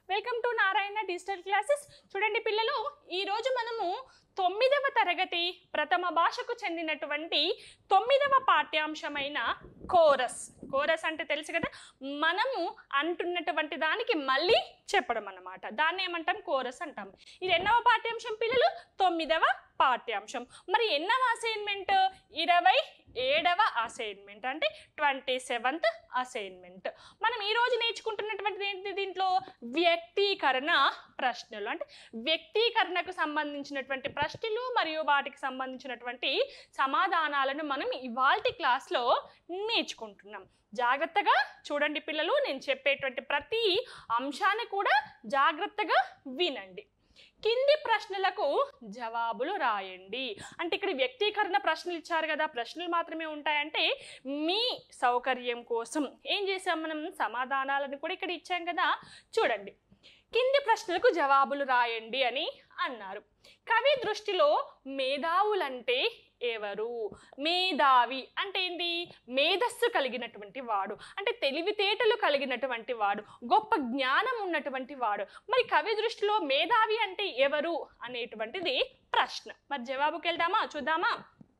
welcome to Narayana digital classes చూడండి పిల్లలు ఈరోజు మనము తొమ్మిదవ తరగతి ప్రథమ భాషకు చెందినటువంటి తొమ్మిదవ పాఠ్యాంశమైన కోరస్ కోరస్ అంటే తెలుసు కదా మనము అంటున్నటువంటి దానికి మళ్ళీ చెప్పడం అన్నమాట దాన్ని ఏమంటాం కోరస్ అంటాం ఇది ఎన్నవ పాఠ్యాంశం పిల్లలు తొమ్మిదవ పాఠ్యాంశం మరి ఎన్నవ అసైన్మెంట్ ఇరవై ఏడవ అసైన్మెంట్ అంటే ట్వంటీ సెవెంత్ అసైన్మెంట్ మనం ఈ రోజు నేర్చుకుంటున్నటువంటిది ఏంటి దీంట్లో వ్యక్తీకరణ ప్రశ్నలు అంటే వ్యక్తీకరణకు సంబంధించినటువంటి ప్రశ్నలు మరియు వాటికి సంబంధించినటువంటి సమాధానాలను మనం ఇవాల్టి క్లాస్లో నేర్చుకుంటున్నాం జాగ్రత్తగా చూడండి పిల్లలు నేను చెప్పేటువంటి ప్రతి అంశాన్ని కూడా జాగ్రత్తగా వినండి కింది ప్రశ్నలకు జవాబులు రాయండి అంటే ఇక్కడ వ్యక్తీకరణ ప్రశ్నలు ఇచ్చారు కదా ప్రశ్నలు మాత్రమే ఉంటాయంటే మీ సౌకర్యం కోసం ఏం చేసాం మనం సమాధానాలను కూడా ఇక్కడ ఇచ్చాం కదా చూడండి కింది ప్రశ్నలకు జవాబులు రాయండి అని అన్నారు కవి దృష్టిలో మేధావులంటే ఎవరు మేధావి అంటే ఏంటి మేధస్సు కలిగినటువంటి వాడు అంటే తెలివితేటలు కలిగినటువంటి వాడు గొప్ప జ్ఞానం ఉన్నటువంటి వాడు మరి కవి దృష్టిలో మేధావి అంటే ఎవరు అనేటువంటిది ప్రశ్న మరి జవాబుకి వెళ్దామా చూద్దామా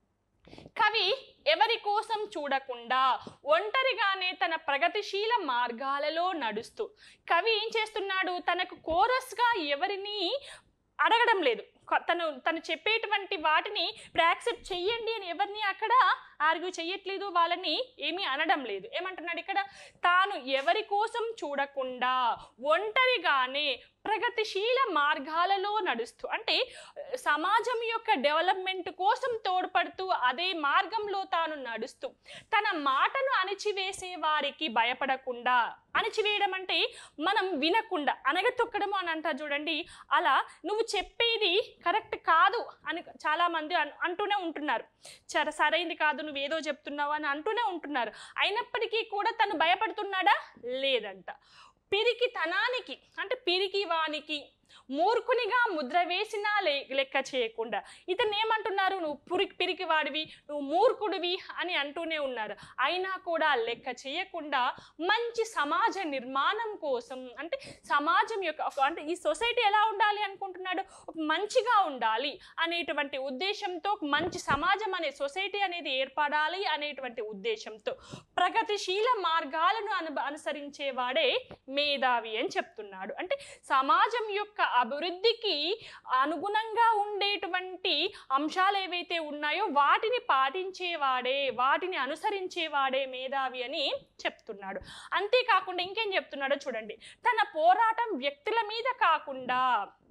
కవి ఎవరి కోసం చూడకుండా ఒంటరిగానే తన ప్రగతిశీల మార్గాలలో నడుస్తూ కవి ఏం చేస్తున్నాడు తనకు కోరస్గా ఎవరిని అడగడం లేదు క- తను తను చెప్పేటువంటి వాటిని యాక్సెప్ట్ చెయ్యండి అని ఎవరిని అక్కడ ఆర్గ్యూ చెయ్యట్లేదు వాళ్ళని ఏమీ అనడం లేదు ఏమంటున్నాడు ఇక్కడ తాను ఎవరి కోసం చూడకుండా ఒంటరిగానే ప్రగతిశీల మార్గాలలో నడుస్తూ అంటే సమాజం యొక్క డెవలప్మెంట్ కోసం తోడ్పడుతూ అదే మార్గంలో తాను నడుస్తూ తన మాటను అణిచివేసే వారికి భయపడకుండా అణిచివేయడం అంటే మనం వినకుండా అనగతొక్కడము అని అంటారు చూడండి అలా నువ్వు చెప్పేది కరెక్ట్ కాదు అని చాలామంది అన్- అంటూనే ఉంటున్నారు చర సరైంది కాదు నువ్వు ఏదో చెప్తున్నావు అని అంటూనే ఉంటున్నారు అయినప్పటికీ కూడా తను భయపడుతున్నాడా లేదంట పిరికి తనానికి అంటే పిరికి వానికి మూర్ఖునిగా ముద్ర వేసినా లే లెక్క చేయకుండా ఇతను ఏమంటున్నారు నువ్వు పురికి పిరికి వాడివి నువ్వు మూర్ఖుడివి అని అంటూనే ఉన్నారు అయినా కూడా లెక్క చేయకుండా మంచి సమాజ నిర్మాణం కోసం అంటే సమాజం యొక్క ఒక- అంటే ఈ సొసైటీ ఎలా ఉండాలి అనుకుంటున్నాడు ఒక మంచిగా ఉండాలి అనేటువంటి ఉద్దేశంతో ఒక మంచి సమాజం అనే సొసైటీ అనేది ఏర్పడాలి అనేటువంటి ఉద్దేశంతో ప్రగతిశీల మార్గాలను అను అనుసరించేవాడే మేధావి అని చెప్తున్నాడు అంటే సమాజం యొక్క అభివృద్ధికి అనుగుణంగా ఉండేటువంటి అంశాలు ఏవైతే ఉన్నాయో వాటిని పాటించేవాడే వాటిని అనుసరించేవాడే మేధావి అని చెప్తున్నాడు అంతేకాకుండా ఇంకేం చెప్తున్నాడో చూడండి తన పోరాటం వ్యక్తుల మీద కాకుండా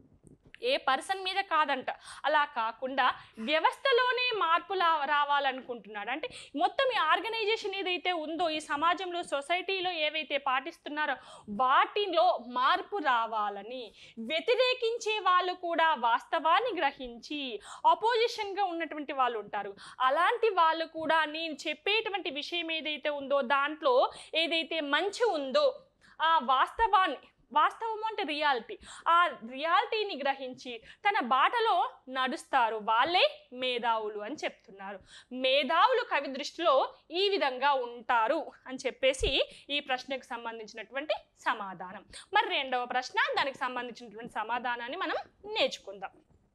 ఏ పర్సన్ మీద కాదంట అలా కాకుండా వ్యవస్థలోనే మార్పు లా- రావాలనుకుంటున్నాడు అంటే మొత్తం ఈ ఆర్గనైజేషన్ ఏదైతే ఉందో ఈ సమాజంలో సొసైటీలో ఏవైతే పాటిస్తున్నారో వాటిలో మార్పు రావాలని వ్యతిరేకించే వాళ్ళు కూడా వాస్తవాన్ని గ్రహించి ఆపోజిషన్గా ఉన్నటువంటి వాళ్ళు ఉంటారు అలాంటి వాళ్ళు కూడా నేను చెప్పేటువంటి విషయం ఏదైతే ఉందో దాంట్లో ఏదైతే మంచి ఉందో ఆ వాస్తవాన్ని వాస్తవం అంటే రియాలిటీ ఆ రియాలిటీని గ్రహించి తన బాటలో నడుస్తారు వాళ్ళే మేధావులు అని చెప్తున్నారు మేధావులు కవి దృష్టిలో ఈ విధంగా ఉంటారు అని చెప్పేసి ఈ ప్రశ్నకు సంబంధించినటువంటి సమాధానం మరి రెండవ ప్రశ్న దానికి సంబంధించినటువంటి సమాధానాన్ని మనం నేర్చుకుందాం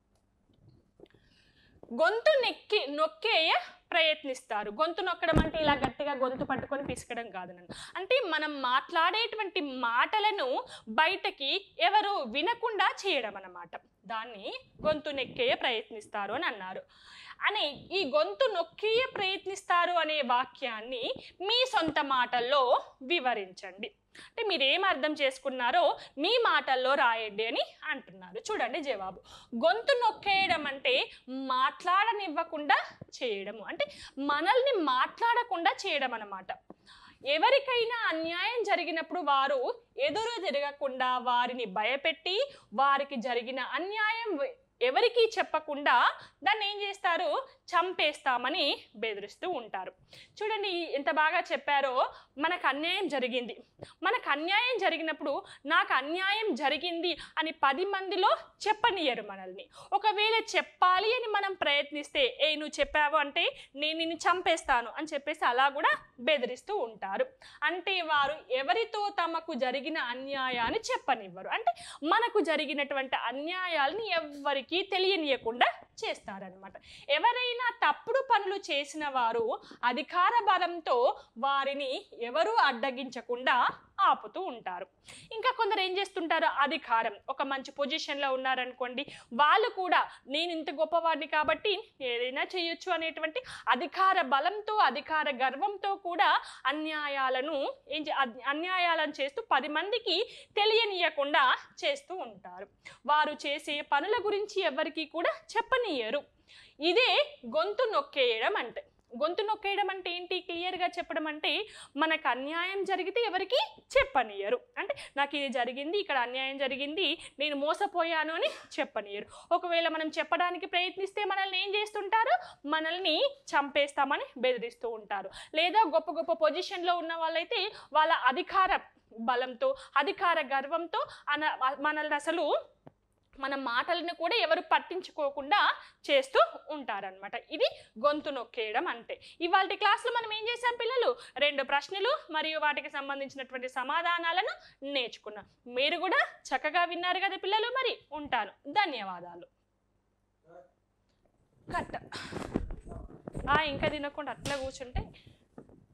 గొంతు నెక్కి నొక్కేయ ప్రయత్నిస్తారు గొంతు నొక్కడం అంటే ఇలా గట్టిగా గొంతు పట్టుకొని పిసకడం కాదు నన్ను అంటే మనం మాట్లాడేటువంటి మాటలను బయటకి ఎవరు వినకుండా చేయడం అన్నమాట దాన్ని గొంతు నెక్కేయ ప్రయత్నిస్తారు అని అన్నారు అని ఈ గొంతు నొక్కేయ ప్రయత్నిస్తారు అనే వాక్యాన్ని మీ సొంత మాటల్లో వివరించండి అంటే మీరు ఏం అర్థం చేసుకున్నారో మీ మాటల్లో రాయండి అని అంటున్నారు చూడండి జవాబు గొంతు నొక్కేయడం అంటే మాట్లాడనివ్వకుండా చేయడము అంటే మనల్ని మాట్లాడకుండా చేయడం అన్నమాట ఎవరికైనా అన్యాయం జరిగినప్పుడు వారు ఎదురు తిరగకుండా వారిని భయపెట్టి వారికి జరిగిన అన్యాయం వె- ఎవరికీ చెప్పకుండా దాన్ని ఏం చేస్తారు చంపేస్తామని బెదిరిస్తూ ఉంటారు చూడండి ఎంత బాగా చెప్పారో మనకు అన్యాయం జరిగింది మనకు అన్యాయం జరిగినప్పుడు నాకు అన్యాయం జరిగింది అని పది మందిలో చెప్పనియరు మనల్ని ఒకవేళ చెప్పాలి అని మనం ప్రయత్నిస్తే ఏ నువ్వు చెప్పావు అంటే నేను నిన్ను చంపేస్తాను అని చెప్పేసి అలా కూడా బెదిరిస్తూ ఉంటారు అంటే వారు ఎవరితో తమకు జరిగిన అన్యాయాన్ని చెప్పనివ్వరు అంటే మనకు జరిగినటువంటి అన్యాయాలని ఎవ్వరికీ తెలియనియకుండా చేస్తారనమాట ఎవరైనా తప్పుడు పనులు చేసిన వారు అధికార బలంతో వారిని ఎవరు అడ్డగించకుండా ఆపుతూ ఉంటారు ఇంకా కొందరు ఏం చేస్తుంటారు అధికారం ఒక మంచి పొజిషన్లో ఉన్నారనుకోండి వాళ్ళు కూడా నేను ఇంత గొప్పవాడిని కాబట్టి ఏదైనా చేయొచ్చు అనేటువంటి అధికార బలంతో అధికార గర్వంతో కూడా అన్యాయాలను ఏం చే- అద్- అన్యాయాలను చేస్తూ పది మందికి తెలియనీయకుండా చేస్తూ ఉంటారు వారు చేసే పనుల గురించి ఎవరికి కూడా చెప్పనీయరు ఇదే గొంతు నొక్కేయడం అంటే గొంతు నొక్కేయడం అంటే ఏంటి క్లియర్గా చెప్పడం అంటే మనకు అన్యాయం జరిగితే ఎవరికి చెప్పనియరు అంటే నాకు ఇది జరిగింది ఇక్కడ అన్యాయం జరిగింది నేను మోసపోయాను అని చెప్పనియరు ఒకవేళ మనం చెప్పడానికి ప్రయత్నిస్తే మనల్ని ఏం చేస్తుంటారు మనల్ని చంపేస్తామని బెదిరిస్తూ ఉంటారు లేదా గొప్ప గొప్ప పొజిషన్లో ఉన్న వాళ్ళైతే వాళ్ళ అధికార బలంతో అధికార గర్వంతో అన మనల్ని అసలు మన మాటలను కూడా ఎవరు పట్టించుకోకుండా చేస్తూ ఉంటారనమాట ఇది గొంతు నొక్కేయడం అంటే ఇవాళ క్లాస్లో మనం ఏం చేసాం పిల్లలు రెండు ప్రశ్నలు మరియు వాటికి సంబంధించినటువంటి సమాధానాలను నేర్చుకున్నాం మీరు కూడా చక్కగా విన్నారు కదా పిల్లలు మరి ఉంటాను ధన్యవాదాలు కట్ ఆ, ఇంకా తినకుండా అట్లా కూర్చుంటే